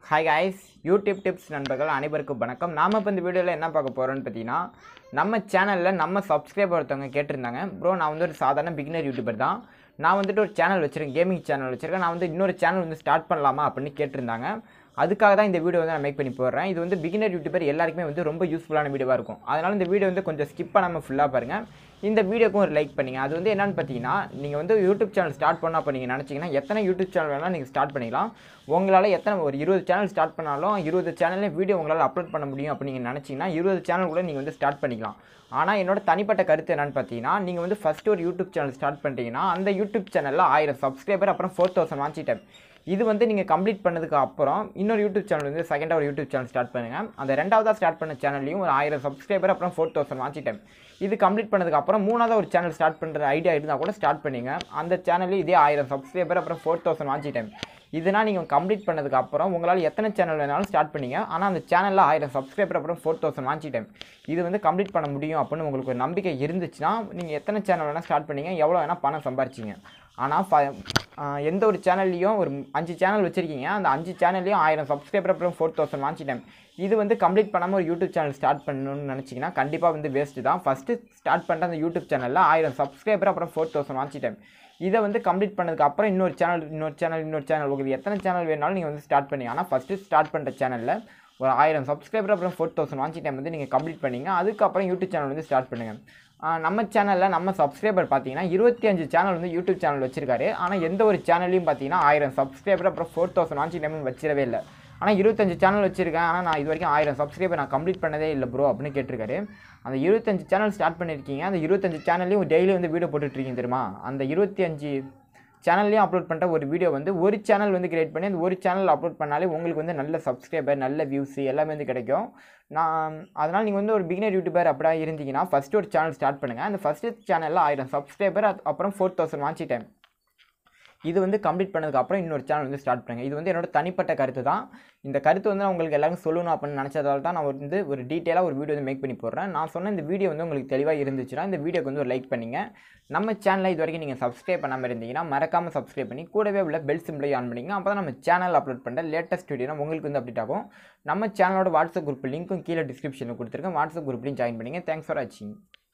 hi guys YouTube tips நண்பர்கள் அனைவருக்கும் வணக்கம் நாம் இப்போ இந்த வீடியோவில் என்ன பார்க்க போகிறோம்னு பார்த்தீங்கன்னா நம்ம சேனலில் நம்ம சப்ஸ்கிரைபர் ஒருத்தவங்க கேட்டிருந்தாங்க ப்ரோ நான் வந்து ஒரு சாதாரண பிகினர் யூடியூபர் தான் நான் வந்துட்டு ஒரு சேனல் வச்சுருக்கேன் கேமிங் சேனல் வச்சுருக்கேன் நான் வந்து இன்னொரு சேனல் வந்து ஸ்டார்ட் பண்ணலாமா அப்படின்னு கேட்டிருந்தாங்க அதுக்காக தான் இந்த வீடியோ வந்து நான் மேக் பண்ணி போடுறேன் இது வந்து பிகினர் யூடியூபர் எல்லாருக்குமே வந்து ரொம்ப யூஸ்ஃபுல்லான வீடியோவாக இருக்கும் அதனால் இந்த வீடியோ வந்து கொஞ்சம் ஸ்கிப் பண்ணாமல் ஃபுல்லாக பாருங்கள் இந்த வீடியோக்கும் ஒரு லைக் பண்ணுங்க அது வந்து என்னன்னு பார்த்தீங்கன்னா நீங்கள் வந்து யூடியூப் சேனல் ஸ்டார்ட் பண்ணோம் அப்போ நீங்கள் நினச்சிங்கன்னா எத்தனை யூடியூப் சேனல் வேணாலும் நீங்கள் ஸ்டார்ட் பண்ணிக்கலாம் உங்களால் எத்தனை ஒரு இருபது சேனல் ஸ்டார்ட் பண்ணாலும் இருபது சேனல்லே வீடியோ உங்களால் அப்லோட் பண்ண முடியும் அப்படி நீங்கள் நினச்சிங்கன்னா இருபது சேனல் கூட நீங்கள் வந்து ஸ்டார்ட் பண்ணிக்கலாம் ஆனால் என்னோட தனிப்பட்ட கருத்து என்னன்னு பார்த்தீங்கன்னா நீங்கள் வந்து ஃபஸ்ட்டு ஒரு யூடியூப் சேனல் ஸ்டார்ட் பண்ணிட்டீங்கன்னா அந்த யூடியூப் சேனலில் ஆயிரம் சப்ஸ்கிரைபர் அப்புறம் ஃபோர் தௌசண்ட் வாங்கிட்டேன் இது வந்து நீங்கள் கம்ப்ளீட் பண்ணதுக்கு அப்புறம் இன்னொரு யூடியூப் சேனல் வந்து செகண்டாக ஒரு யூடியூப் சேனல் ஸ்டார்ட் பண்ணுங்கள் அந்த ரெண்டாவதாக ஸ்டார்ட் பண்ண சேனல்லையும் ஒரு ஆயிரம் சப்ஸ்கிரைபர் அப்புறம் ஃபோர் தௌசண்ட் வாங்கிட்டேன் இது கம்ப்ளீட் பண்ணதுக்கு அப்புறம் மூணாவது ஒரு சேனல் ஸ்டார்ட் பண்ணுற ஐடியா இருந்தால் கூட ஸ்டார்ட் பண்ணிங்க அந்த சேனல்லையும் இதே ஆயிரம் சப்ஸ்கிரைபர் அப்புறம் ஃபோர் தௌசண்ட் வாங்கிட்டேன் இதுனா நீங்கள் கம்ப்ளீட் பண்ணதுக்கு அப்புறம் உங்களால் எத்தனை சேனல் வேணாலும் ஸ்டார்ட் பண்ணிங்க ஆனால் அந்த சேனலில் ஆயிரம் சப்ஸ்கிரைபர் அப்புறம் ஃபோர் தௌசண்ட் வாங்கிட்டேன் இது வந்து கம்ப்ளீட் பண்ண முடியும் அப்படின்னு உங்களுக்கு ஒரு நம்பிக்கை இருந்துச்சுன்னா நீங்கள் எத்தனை சேனல் வேணால் ஸ்டார்ட் பண்ணீங்க எவ்வளோ வேணால் பணம் சம்பாரிச்சிங்க ஆனால் ஃப ஆஹ் எந்த ஒரு சேனல்லையும் ஒரு அஞ்சு சேனல் வச்சுருக்கீங்க அந்த அஞ்சு சேனல்லையும் ஆயிரம் சப்ஸ்கிரைபர் அப்புறம் ஃபோர் தௌசண்ட் வாங்கிட்டேன் இது வந்து கம்ப்ளீட் பண்ணாமல் ஒரு யூடியூப் சேனல் ஸ்டார்ட் பண்ணணும்னு நினச்சிங்கன்னா கண்டிப்பாக வந்து வேஸ்ட்டு தான் ஃபஸ்ட்டு ஸ்டார்ட் பண்ணுற அந்த யூடியூப் சேனலில் ஆயிரம் சப்ஸ்கிரைபர் அப்புறம் ஃபோர் தௌசண்ட் வாங்கிட்டேன் இதை வந்து கம்ப்ளீட் பண்ணதுக்கு அப்புறம் இன்னொரு சேனல் இன்னொரு சேனல் இன்னொரு சேனல் உங்களுக்கு எத்தனை சேனல் வேணாலும் நீங்கள் வந்து ஸ்டார்ட் பண்ணி ஆனால் ஃபஸ்ட்டு ஸ்டார்ட் பண்ணுற சேனலில் ஒரு ஆயிரம் சப்ஸ்கிரைபர் அப்புறம் ஃபோர் தௌசண்ட் வாட்சி டைம் வந்து நீங்கள் கம்ப்ளீட் பண்ணீங்க அதுக்கப்புறம் யூடியூப் சேனல் வந்து ஸ்டார்ட் பண்ணுங்கள் ஆஹ் நம்ம சேனலில் நம்ம சப்ஸ்கிரைபர் பார்த்தீங்கன்னா இருபத்தி அஞ்சு சேனல் வந்து யூடியூப் சேனல் வச்சிருக்காரு ஆனால் எந்த ஒரு சேனல்லையும் பார்த்தீங்கன்னா ஆயிரம் சப்ஸ்கிரைபர் அப்புறம் ஃபோர் தௌசண்ட் வாட்சி டைம் வச்சிடவே இல்லை ஆனால் இருபத்தஞ்சு சேனல் வச்சிருக்கேன் ஆனால் நான் இது வரைக்கும் ஆயிரம் சப்ஸ்கிரைபர் நான் கம்ப்ளீட் பண்ணதே இல்லை ப்ரோ அப்படின்னு கேட்டிருக்காரு அந்த இருபத்தஞ்சு சேனல் ஸ்டார்ட் பண்ணியிருக்கீங்க அந்த இருபத்தஞ்சு சேனல்லையும் டெய்லி வந்து வீடியோ போட்டுட்ருக்கீங்க தெரியுமா அந்த இருபத்தி அஞ்சு சேனல்லையும் அப்லோட் பண்ணுற ஒரு வீடியோ வந்து ஒரு சேனல் வந்து கிரியேட் பண்ணி அந்த ஒரு சேனல் அப்லோட் பண்ணாலே உங்களுக்கு வந்து நல்ல சப்ஸ்கிரைபர் நல்ல வியூஸ் எல்லாமே வந்து கிடைக்கும் நான் அதனால் நீங்கள் வந்து ஒரு பிகினர் யூடியூபர் அப்படியா இருந்தீங்கன்னா ஃபஸ்ட்டு ஒரு சேனல் ஸ்டார்ட் பண்ணுங்கள் அந்த ஃபஸ்ட்டு சேனலில் ஆயிரம் சப்ஸ்கிரைபர் அப்புறம் ஃபோர் தௌசண்ட் வாங்கிட்டேன் இது வந்து கம்ப்ளீட் பண்ணதுக்கு அப்புறம் இன்னொரு சேனல் வந்து ஸ்டார்ட் பண்ணுங்க இது வந்து என்னோட தனிப்பட்ட கருத்து தான் இந்த கருத்து வந்து நான் உங்களுக்கு எல்லாரும் சொல்லணும் அப்படின்னு நினச்சதால தான் நான் வந்து ஒரு டீட்டெயிலாக ஒரு வீடியோ வந்து மேக் பண்ணி போடுறேன் நான் சொன்ன இந்த வீடியோ வந்து உங்களுக்கு தெளிவாக இருந்துச்சுன்னா இந்த வீடியோக்கு வந்து ஒரு லைக் பண்ணிங்க நம்ம சேனலை இது வரைக்கும் நீங்கள் சப்ஸ்கிரைப் பண்ணாமல் இருந்தீங்கன்னா மறக்காமல் சப்ஸ்கிரைப் பண்ணி கூடவே உள்ள பெல் சிம்பிளையும் ஆன் பண்ணிங்க அப்போ தான் நம்ம சேனல் அப்லோட் பண்ணுற லேட்டஸ்ட் வீடியோ உங்களுக்கு வந்து அப்டேட் ஆகும் நம்ம சேனலோட வாட்ஸ்அப் குரூப் லிங்க்கும் கீழே டிஸ்கிரிப்ஷனில் கொடுத்துருக்கேன் வாட்ஸ்அப் குரூப்லையும் ஜாயின் பண்ணிங்க தேங்க்ஸ் ஃபார் வாட்சிங்